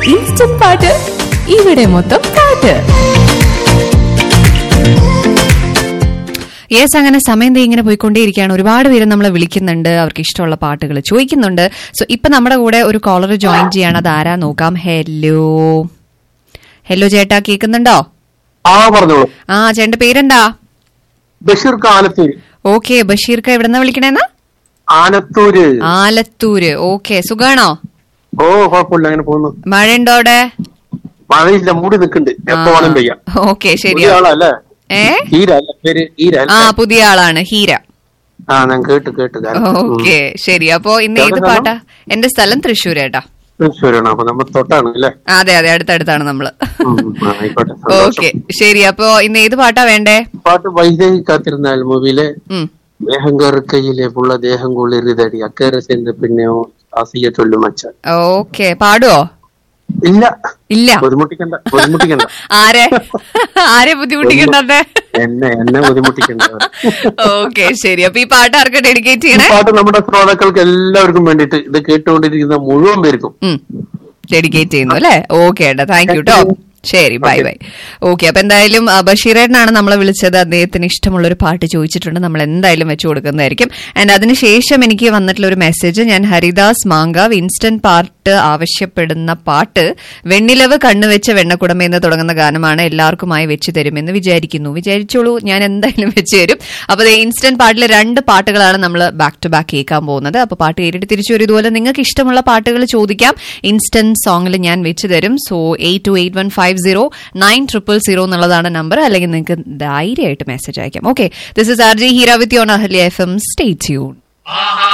Instant പാട്ട് ഇവിടെ മൊത്തം പാട്ട് യെസ് അങ്ങനെ സമയം ദേ ഇങ്ങനെ പോയിക്കൊണ്ടേയിരിക്കുകയാണ് ഒരുപാട് പേര് നമ്മളെ വിളിക്കുന്നുണ്ട് അവർക്ക് ഇഷ്ടമുള്ള പാട്ടുകൾ ചോദിക്കുന്നുണ്ട് സോ ഇപ്പൊ നമ്മുടെ കൂടെ ഒരു കോളർ ജോയിൻ ചെയ്യാണ് അത് ആരാ നോക്കാം ഹലോ ഹലോ ചേട്ടാ കേൾക്കുന്നുണ്ടോ ആ പറഞ്ഞോളൂ ആ ചേട്ടന്റെ പേരെന്താ ബഷീർ ആലത്തൂര് ഓക്കെ ബഷീർക്ക് എവിടെന്നാ വിളിക്കണേന്നാ ആലത്തൂര് ആലത്തൂര് ഓക്കെ സുഖാണോ ഓ കുഴപ്പമില്ല അങ്ങനെ പോകുന്നു മഴയുണ്ടോ അവിടെ മഴയില്ല മൂടി നിൽക്കുന്നുണ്ട് എപ്പോ വേണം പെയ്യാം ഓക്കെ പുതിയ ശരിയാ ആളല്ലേ ഏ ഹീര അല്ല പേര് ഹീര ആ അല്ലേ? പുതിയ ആളാണ് ഹീര ആ ഞാൻ കേട്ട് കേട്ട് കാരണം. ഉം. ഓക്കെ ശരി അപ്പോ ഇന്ന് ഏത് എവിടെ പാട്ടാ എന്റെ സ്ഥലം തൃശ്ശൂർ ഏട്ടാ തൃശ്ശൂരാണ് അപ്പൊ നമ്മൾ തൊട്ടാണ് അല്ലേ അതെ അതെ അടുത്തടുത്താണ് നമ്മള് ഉം, ആ, ആയിക്കോട്ടെ ഓക്കെ സന്തോഷം. ശരി അപ്പോ ഇന്ന് ഏത് പാട്ടാ വേണ്ടേ പാട്ട് വൈദേഹി കാത്തിരുന്നാൽ മൂവിയിലെ ഉം ദേഹം കറുക്കയിലെ പുള്ള ദേഹം കൊള്ളിരുതടി അക്കരെ ചെന്ന് പിന്നെയോ ആസിയ ചൊല്ലും അച്ഛൻ ഓക്കെ പാടുവോ ഇല്ല ഇല്ല ബുദ്ധിമുട്ടിക്കണ്ട ബുദ്ധിമുട്ടിക്കണ്ട ആരെ ആരെ ബുദ്ധിമുട്ടിക്കണ്ടേ എന്നെ എന്നെ ബുദ്ധിമുട്ടിക്കണ്ട ഓക്കെ ശരി അപ്പൊ ഈ പാട്ട് ആർക്ക് ഡെഡിക്കേറ്റ് ഈ ചെയ്യണേ പാട്ട് നമ്മുടെ ശ്രോതാക്കൾക്ക് എല്ലാവർക്കും വേണ്ടിയിട്ട് ഇത് കേട്ടുകൊണ്ടിരിക്കുന്ന മുഴുവൻ പേർക്കും ഡെഡിക്കേറ്റ് ചെയ്യുന്നു അല്ലേ ഓക്കെ ഏട്ടാ താങ്ക് യു കേട്ടോ ശരി ബൈ ബൈ ഓക്കെ അപ്പൊ എന്തായാലും ആ, ബഷീറേട്ടനാണ് നമ്മളെ വിളിച്ചത് അദ്ദേഹത്തിന് ഇഷ്ടമുള്ള ഒരു പാട്ട് ചോദിച്ചിട്ടുണ്ട് നമ്മൾ എന്തായാലും വെച്ചു കൊടുക്കുന്നതായിരിക്കും ആൻഡ് അതിനുശേഷം എനിക്ക് വന്നിട്ടുള്ള ഒരു മെസ്സേജ് ഞാൻ ഹരിദാസ് മാങ്കാവ് ഇൻസ്റ്റന്റ് പാട്ട് ആവശ്യപ്പെടുന്ന പാട്ട് വെണ്ണിലവ് കണ്ണുവെച്ച വെണ്ണക്കുടമ എന്ന് തുടങ്ങുന്ന ഗാനമാണ് എല്ലാവർക്കുമായി വെച്ച് തരുമെന്ന് വിചാരിക്കുന്നു വിചാരിച്ചോളൂ ഞാൻ എന്തായാലും വെച്ച് തരും അപ്പൊ ഇൻസ്റ്റന്റ് പാട്ടിൽ രണ്ട് പാട്ടുകളാണ് നമ്മൾ ബാക്ക് ടു ബാക്ക് കേൾക്കാൻ പോകുന്നത് അപ്പൊ പാട്ട് കേട്ടിട്ട് തിരിച്ചു വരും ഇതുപോലെ നിങ്ങൾക്ക് ഇഷ്ടമുള്ള പാട്ടുകൾ ചോദിക്കാം ഇൻസ്റ്റന്റ് സോങ്ങിൽ ഞാൻ വെച്ച് തരും so eight two eight one five zero nine triple zero എന്നുള്ളതാണ് നമ്പർ അല്ലെങ്കിൽ നിങ്ങൾക്ക് ധൈര്യമായിട്ട് മെസ്സേജ് അയക്കാം okay this is R J Heera with you Ahalya F M സ്റ്റേ ട്യൂൺ